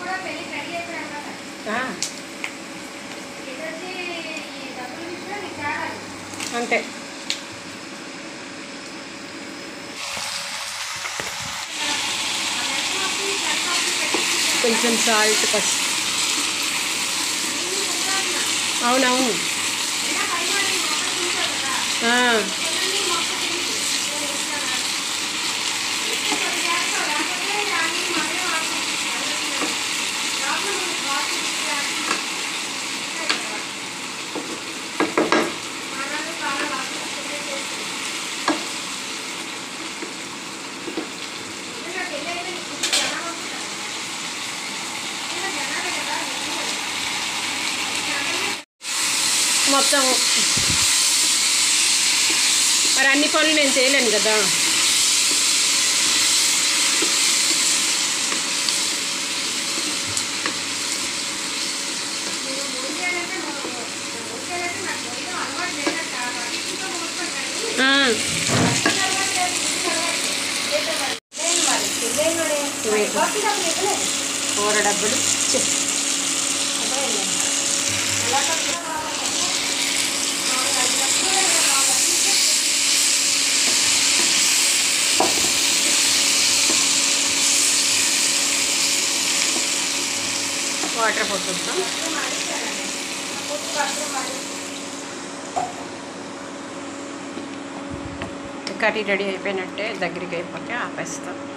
కూడా పెళ్లి రెడీ అయిపోయాను కదా ఆ, ఇది వచ్చి ఈ డబ్బులు విషయం నీకు కావాలి అంతే కొంచెం సాల్ట్ పసుపు అవునవును ఆ, మొత్తం మరి అన్ని పనులు నేను చేయలేను కదా ఆ, కూర డబ్బులు ఛీ, వాటర్ పోతుందా కర్రీ రెడీ అయిపోయినట్టే దగ్గరికి అయిపోతే ఆపేస్తాం